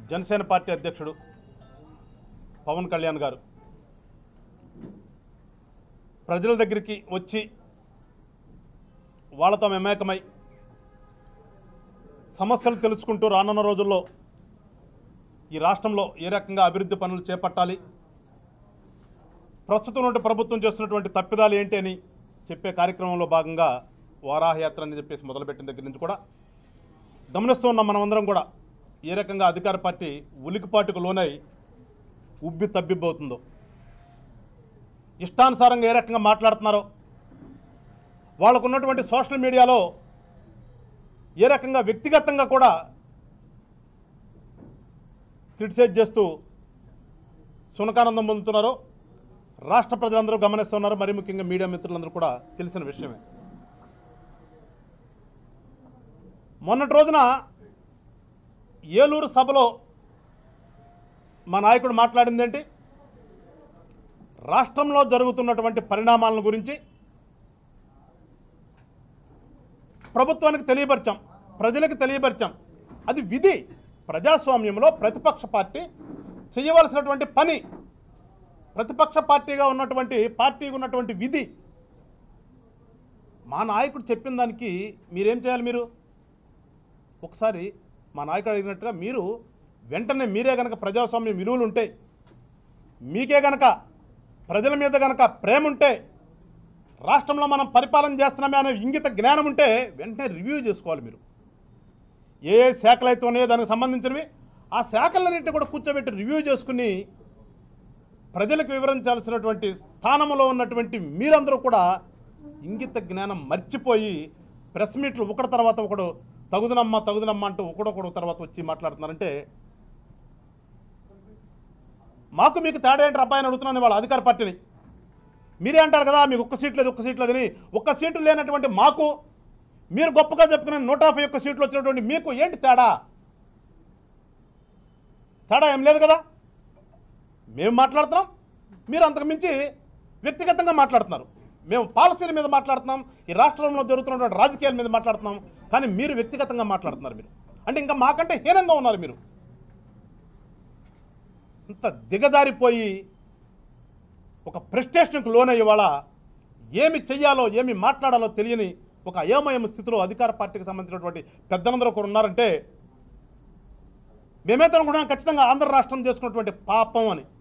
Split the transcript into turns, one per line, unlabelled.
Janasena party అధ్యక్షుడు పవన్ కళ్యాణ్ గారు ప్రజల దగ్గరికి వచ్చి వాళ్ళతో మమేకమై సమస్యలు తెలుసుకుంటూ రానున్న రోజుల్లో ఈ రాష్ట్రంలో ఏ రకంగా అభివృద్ధి పనులు చేపట్టాలి ప్రస్తుతం నుండి ప్రభుత్వం చేస్తున్నటువంటి తప్పిదాలు ఏంటి అని చెప్పే కార్యక్రమంలో భాగంగా వారాహయాత్ర అని చెప్పేసి మొదలుపెట్టిన దగ్గర నుంచి కూడా గమనిస్తూ ఉన్నాం మనమందరం కూడా ఏ రకంగా అధికార పార్టీ ఉలికిపాటుకు లోనై ఉబ్బి తబ్బిబ్బవుతుందో ఇష్టానుసారంగా ఏ రకంగా మాట్లాడుతున్నారో వాళ్ళకు ఉన్నటువంటి సోషల్ మీడియాలో ఏ రకంగా వ్యక్తిగతంగా కూడా క్రిటిసైజ్ చేస్తూ సునకానందం పొందుతున్నారో రాష్ట్ర ప్రజలందరూ గమనిస్తున్నారు మరి ముఖ్యంగా మీడియా మిత్రులందరూ కూడా తెలిసిన విషయమే మొన్నటి రోజున ఏలూరు సభలో మా నాయకుడు మాట్లాడింది ఏంటి రాష్ట్రంలో జరుగుతున్నటువంటి పరిణామాలను గురించి ప్రభుత్వానికి తెలియపరిచాం ప్రజలకు తెలియపరిచాం అది విధి ప్రజాస్వామ్యంలో ప్రతిపక్ష పార్టీ చేయవలసినటువంటి పని ప్రతిపక్ష పార్టీగా ఉన్నటువంటి పార్టీకి ఉన్నటువంటి విధి మా నాయకుడు చెప్పిన దానికి మీరేం చేయాలి మీరు ఒకసారి మా నాయకుడు అడిగినట్టుగా మీరు వెంటనే మీరే గనక ప్రజాస్వామ్య విలువలు ఉంటాయి మీకే గనక ప్రజల మీద గనక ప్రేమ ఉంటే రాష్ట్రంలో మనం పరిపాలన చేస్తున్నామే అనే ఇంగిత జ్ఞానం ఉంటే వెంటనే రివ్యూ చేసుకోవాలి మీరు ఏ ఏ శాఖలు అయితే ఉన్నాయో దానికి సంబంధించినవి ఆ శాఖలన్నింటినీ కూడా కూర్చోబెట్టి రివ్యూ చేసుకుని ప్రజలకు వివరించాల్సినటువంటి స్థానంలో ఉన్నటువంటి మీరందరూ కూడా ఇంగిత జ్ఞానం మర్చిపోయి ప్రెస్ మీట్లు ఒకటి తర్వాత ఒకడు తగుదనమ్మ తగుదనమ్మ అంటూ ఒకడొకడు తర్వాత వచ్చి మాట్లాడుతున్నారంటే మాకు మీకు తేడా ఏంటి అబ్బాయిని అడుగుతున్నాను వాళ్ళ అధికార పార్టీని మీరే అంటారు కదా మీకు ఒక్క సీట్ లేదు ఒక్క సీట్ లేదని ఒక్క సీటు లేనటువంటి మాకు మీరు గొప్పగా చెప్పుకునే నూట యాభై ఒక్క సీట్లు వచ్చినటువంటి మీకు ఏంటి తేడా తేడా ఏం లేదు కదా మేము మాట్లాడుతున్నాం మీరు అంతకు మించి వ్యక్తిగతంగా మాట్లాడుతున్నారు మేము పాలసీల మీద మాట్లాడుతున్నాం ఈ రాష్ట్రంలో జరుగుతున్నటువంటి రాజకీయాల మీద మాట్లాడుతున్నాం కానీ మీరు వ్యక్తిగతంగా మాట్లాడుతున్నారు మీరు అంటే ఇంకా మాకంటే హీనంగా ఉన్నారు మీరు ఇంత దిగజారిపోయి ఒక ప్రెస్టేషన్కు లోనయ్యే వాళ్ళ ఏమి చెయ్యాలో ఏమి మాట్లాడాలో తెలియని ఒక అయోమయం స్థితిలో అధికార పార్టీకి సంబంధించినటువంటి పెద్దలందరూ ఒకరు ఉన్నారంటే మేమైతే అనుకుంటున్నాం ఖచ్చితంగా ఆంధ్ర రాష్ట్రం చేసుకున్నటువంటి పాపం అని